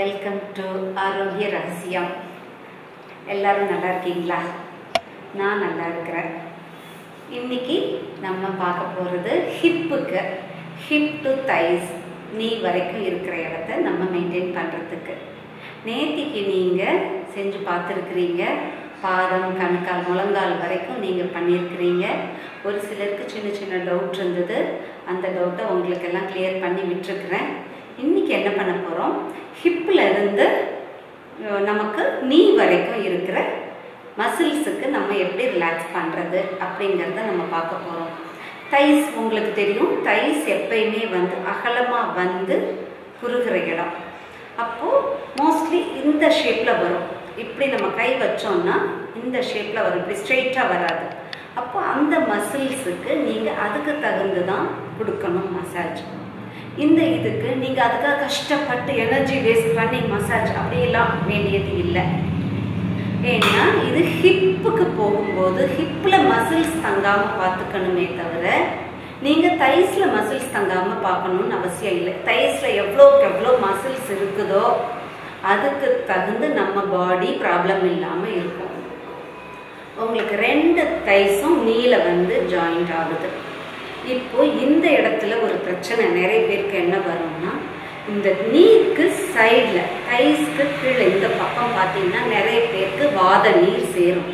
welcome to ஆரோக்கிய ரகசியம் எல்லாரும் நல்லா இருக்கீங்களா நான் நல்லா இருக்கிறேன் இன்னைக்கு நம்ம பார்க்க போகிறது ஹிப்புக்கு ஹிப் டு தைஸ் நீ வரைக்கும் இருக்கிற இடத்த நம்ம மெயின்டைன் பண்ணுறதுக்கு நேத்திக்கு நீங்கள் செஞ்சு பார்த்துருக்குறீங்க பாதம் கணுக்கால் முழங்கால் வரைக்கும் நீங்கள் பண்ணியிருக்கிறீங்க ஒரு சிலருக்கு சின்ன சின்ன டவுட் இருந்தது அந்த டவுட்டை உங்களுக்கெல்லாம் கிளியர் பண்ணி விட்டுருக்குறேன் இன்றைக்கி என்ன பண்ண போகிறோம் ஹிப்பில் இருந்து அஹ், நமக்கு நீ வரைக்கும் இருக்கிற மசில்ஸுக்கு நம்ம எப்படி ரிலாக்ஸ் பண்ணுறது அப்படிங்கிறத நம்ம பார்க்க போகிறோம் தைஸ் உங்களுக்கு தெரியும் தைஸ் எப்பயுமே வந்து அகலமாக வந்து குறுகிற இடம் அப்போது மோஸ்ட்லி இந்த ஷேப்பில் வரும் இப்படி நம்ம கை வச்சோம்னா இந்த ஷேப்பில் வரும் இப்படி ஸ்ட்ரெயிட்டாக வராது அப்போ அந்த மசில்ஸுக்கு நீங்கள் அதுக்கு தகுந்து தான் கொடுக்கணும் மசாஜ் இந்த இதுக்கு நீங்கள் அதுக்காக கஷ்டப்பட்டு எனர்ஜி வேஸ்ட் பண்ணி மசாஜ் அப்படியெல்லாம் வேண்டியது இல்லை ஏன்னா இது ஹிப்புக்கு போகும்போது ஹிப்பில் மசில்ஸ் தங்காமல் பார்த்துக்கணுமே தவிர நீங்கள் தைஸில் மசில்ஸ் தங்காமல் பார்க்கணும்னு அவசியம் இல்லை தைஸில் எவ்வளோக்கு எவ்வளோ மசில்ஸ் இருக்குதோ அதுக்கு தகுந்து நம்ம பாடி ப்ராப்ளம் இல்லாமல் இருக்கும் உங்களுக்கு ரெண்டு தைஸும் நீல வந்து ஜாயிண்ட் ஆகுது இப்போ இந்த இடத்துல ஒரு பிரச்சனை நிறைய பேருக்கு என்ன வரும்னா இந்த நீருக்கு சைடில் தைஸ்க்கு கீழே இந்த பக்கம் பார்த்தீங்கன்னா நிறைய பேருக்கு வாத நீர் சேரும்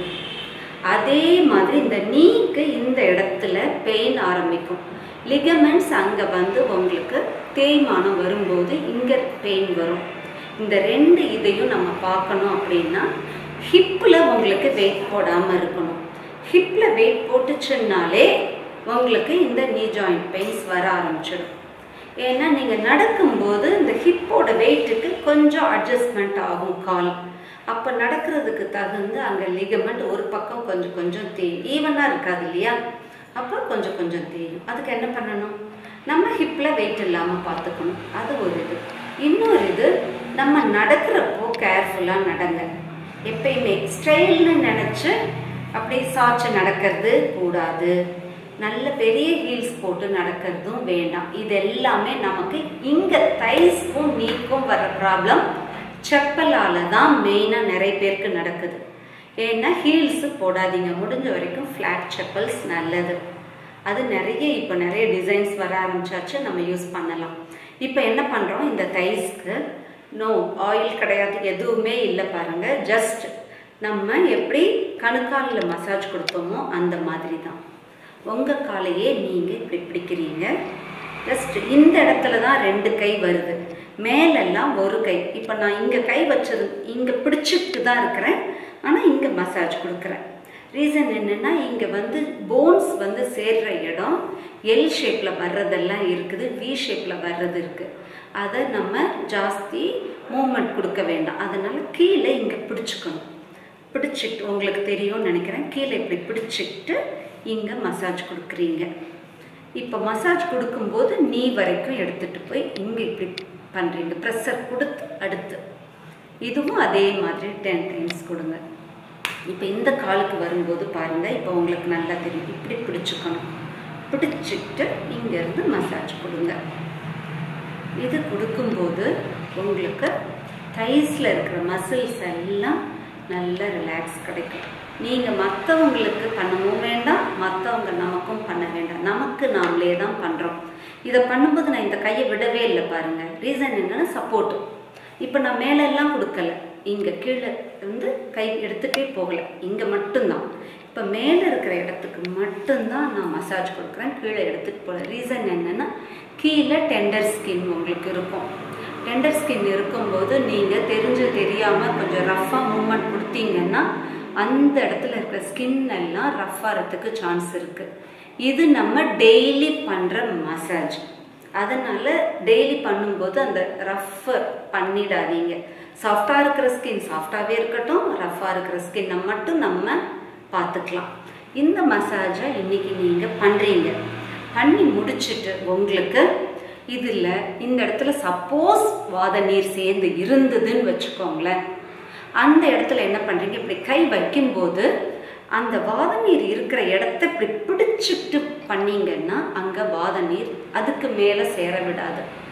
அதே மாதிரி இந்த நீக்கு இந்த இடத்துல பெயின் ஆரம்பிக்கும் லிகமெண்ட்ஸ் அங்கே வந்து உங்களுக்கு தேய்மானம் வரும்போது இங்கே பெயின் வரும் இந்த ரெண்டு இதையும் நம்ம பார்க்கணும் அப்படின்னா ஹிப்பில் உங்களுக்கு வெயிட் போடாமல் இருக்கணும் ஹிப்பில் வெயிட் போட்டுச்சுன்னாலே உங்களுக்கு இந்த நீ ஜாயிண்ட் பெயின்ஸ் வர ஆரம்பிச்சிடும் ஏன்னா நீங்கள் நடக்கும்போது இந்த ஹிப்போட வெயிட்டுக்கு கொஞ்சம் அட்ஜஸ்ட்மெண்ட் ஆகும் கால் அப்போ நடக்கிறதுக்கு தகுந்து அங்கே லிகமெண்ட் ஒரு பக்கம் கொஞ்சம் கொஞ்சம் தேயும் ஈவனாக இருக்காது இல்லையா அப்போ கொஞ்சம் கொஞ்சம் தேயும் அதுக்கு என்ன பண்ணணும் நம்ம ஹிப்பில் வெயிட் இல்லாமல் பார்த்துக்கணும் அது ஒரு இது இன்னொரு இது நம்ம நடக்கிறப்போ கேர்ஃபுல்லாக நடங்க எப்பயுமே ஸ்டைல்னு நினச்சி அப்படி சாய்ச்சி நடக்கிறது கூடாது நல்ல பெரிய ஹீல்ஸ் போட்டு நடக்கிறதும் வேண்டாம் இது எல்லாமே நமக்கு இங்கே தைஸ்க்கும் நீக்கும் வர ப்ராப்ளம் செப்பலால் தான் மெயினாக நிறைய பேருக்கு நடக்குது ஏன்னா ஹீல்ஸு போடாதீங்க முடிஞ்ச வரைக்கும் ஃப்ளாட் செப்பல்ஸ் நல்லது அது நிறைய இப்போ நிறைய டிசைன்ஸ் வர ஆரம்பிச்சாச்சு நம்ம யூஸ் பண்ணலாம் இப்போ என்ன பண்ணுறோம் இந்த தைஸ்க்கு நோ ஆயில் கிடையாது எதுவுமே இல்லை பாருங்க ஜஸ்ட் நம்ம எப்படி கணுக்காலில் மசாஜ் கொடுத்தோமோ அந்த மாதிரி தான் உங்கள் காலையே நீங்கள் இப்படி பிடிக்கிறீங்க ஜஸ்ட் இந்த இடத்துல தான் ரெண்டு கை வருது மேலெல்லாம் ஒரு கை இப்போ நான் இங்கே கை வச்சது இங்கே பிடிச்சிட்டு தான் இருக்கிறேன் ஆனால் இங்கே மசாஜ் கொடுக்குறேன் ரீசன் என்னென்னா இங்கே வந்து போன்ஸ் வந்து சேர்ற இடம் எல் ஷேப்பில் வர்றதெல்லாம் இருக்குது வி ஷேப்பில் வர்றது இருக்குது அதை நம்ம ஜாஸ்தி மூமெண்ட் கொடுக்க வேண்டாம் அதனால் கீழே இங்கே பிடிச்சிக்கணும் பிடிச்சிட்டு உங்களுக்கு தெரியும்னு நினைக்கிறேன் கீழே இப்படி பிடிச்சிட்டு இங்கே மசாஜ் கொடுக்குறீங்க இப்போ மசாஜ் கொடுக்கும்போது நீ வரைக்கும் எடுத்துகிட்டு போய் இங்கே இப்படி பண்ணுறீங்க ப்ரெஷர் கொடுத்து அடுத்து இதுவும் அதே மாதிரி டென் டைம்ஸ் கொடுங்க இப்போ இந்த காலுக்கு வரும்போது பாருங்கள் இப்போ உங்களுக்கு நல்லா தெரியும் இப்படி பிடிச்சிக்கணும் பிடிச்சிட்டு இங்கேருந்து மசாஜ் கொடுங்க இது கொடுக்கும்போது உங்களுக்கு தைஸில் இருக்கிற மசில்ஸ் எல்லாம் நல்ல ரிலாக்ஸ் கிடைக்கும் நீங்கள் மற்றவங்களுக்கு பண்ணவும் வேண்டாம் மற்றவங்க நமக்கும் பண்ண வேண்டாம் நமக்கு நாமளே தான் பண்ணுறோம் இதை பண்ணும்போது நான் இந்த கையை விடவே இல்லை பாருங்கள் ரீசன் என்னென்னா சப்போர்ட்டு இப்போ நான் மேலே எல்லாம் கொடுக்கல இங்கே கீழே இருந்து கை எடுத்துகிட்டே போகலை இங்கே மட்டும்தான் இப்போ மேலே இருக்கிற இடத்துக்கு மட்டும்தான் நான் மசாஜ் கொடுக்குறேன் கீழே எடுத்துகிட்டு போகல ரீசன் என்னென்னா கீழே டெண்டர் ஸ்கின் உங்களுக்கு இருக்கும் டெண்டர் ஸ்கின் இருக்கும்போது நீங்கள் தெரிஞ்சு தெரியாமல் கொஞ்சம் ரஃப்பாக மூமெண்ட் கொடுத்தீங்கன்னா அந்த இடத்துல இருக்கிற ஸ்கின் எல்லாம் ரஃப் ஆகிறதுக்கு சான்ஸ் இருக்குது இது நம்ம டெய்லி பண்ணுற மசாஜ் அதனால் டெய்லி பண்ணும்போது அந்த ரஃப் பண்ணிடாதீங்க சாஃப்டாக இருக்கிற ஸ்கின் சாஃப்டாகவே இருக்கட்டும் ரஃப்பாக இருக்கிற ஸ்கின்னை மட்டும் நம்ம பார்த்துக்கலாம் இந்த மசாஜை இன்னைக்கு நீங்கள் பண்ணுறீங்க பண்ணி முடிச்சுட்டு உங்களுக்கு இதில் இந்த இடத்துல சப்போஸ் வாத நீர் சேர்ந்து இருந்ததுன்னு வச்சுக்கோங்களேன் அந்த இடத்துல என்ன பண்ணுறீங்க இப்படி கை வைக்கும்போது அந்த வாத நீர் இருக்கிற இடத்த இப்படி பிடிச்சிட்டு பண்ணீங்கன்னா அங்கே வாத நீர் அதுக்கு மேலே சேர விடாது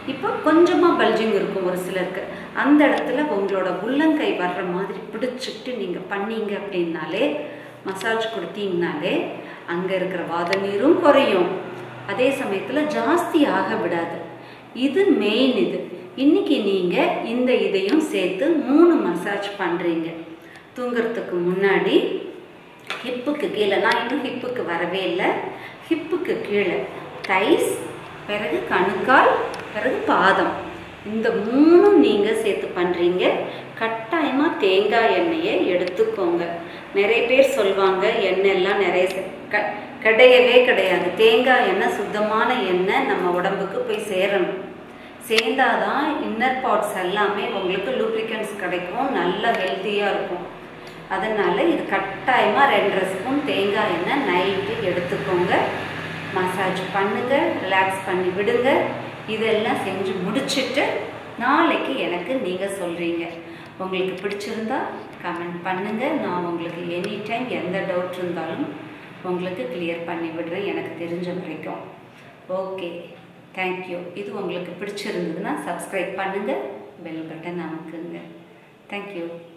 இப்போ கொஞ்சமாக பல்ஜிங் இருக்கும் ஒரு சிலருக்கு அந்த இடத்துல உங்களோட உள்ளங்கை வர்ற மாதிரி பிடிச்சிட்டு நீங்கள் பண்ணீங்க அப்படின்னாலே மசாஜ் கொடுத்தீங்கனாலே அங்கே இருக்கிற வாத நீரும் குறையும் அதே சமயத்தில் ஜாஸ்தி ஆக விடாது இது மெயின் இது இன்னைக்கு நீங்கள் இந்த இதையும் சேர்த்து மூணு மசாஜ் பண்ணுறீங்க தூங்குறதுக்கு முன்னாடி ஹிப்புக்கு கீழே நான் இன்னும் ஹிப்புக்கு வரவே இல்லை ஹிப்புக்கு கீழே தைஸ் பிறகு கணுக்கால் பிறகு பாதம் இந்த மூணும் நீங்கள் சேர்த்து பண்ணுறீங்க கட்டாயமாக தேங்காய் எண்ணெயை எடுத்துக்கோங்க நிறைய பேர் சொல்லுவாங்க எண்ணெய்லாம் நிறைய சே- க கிடையவே கிடையாது தேங்காய் எண்ணெய் சுத்தமான எண்ணெய் நம்ம உடம்புக்கு போய் சேரணும் சேர்ந்தாதான் இன்னர் பார்ட்ஸ் எல்லாமே உங்களுக்கு லூப்ரிகன்ஸ் கிடைக்கும் நல்ல ஹெல்த்தியாக இருக்கும் அதனால் இது கட்டாயமாக ரெண்டரை ஸ்பூன் தேங்காய் எண்ணெய் நைட்டு எடுத்துக்கோங்க மசாஜ் பண்ணுங்க ரிலாக்ஸ் பண்ணி விடுங்க இதெல்லாம் செஞ்சு முடிச்சிட்டு நாளைக்கு எனக்கு நீங்கள் சொல்கிறீங்க உங்களுக்கு பிடிச்சிருந்தா கமெண்ட் பண்ணுங்கள் நான் உங்களுக்கு எனி டைம் எந்த டவுட் இருந்தாலும் உங்களுக்கு கிளியர் பண்ணி விடுறேன் எனக்கு தெரிஞ்ச வரைக்கும் ஓகே தேங்க்யூ இது உங்களுக்கு பிடிச்சிருந்ததுன்னா சப்ஸ்கிரைப் பண்ணுங்கள் பெல் பட்டன் அமுக்குங்க தேங்க்யூ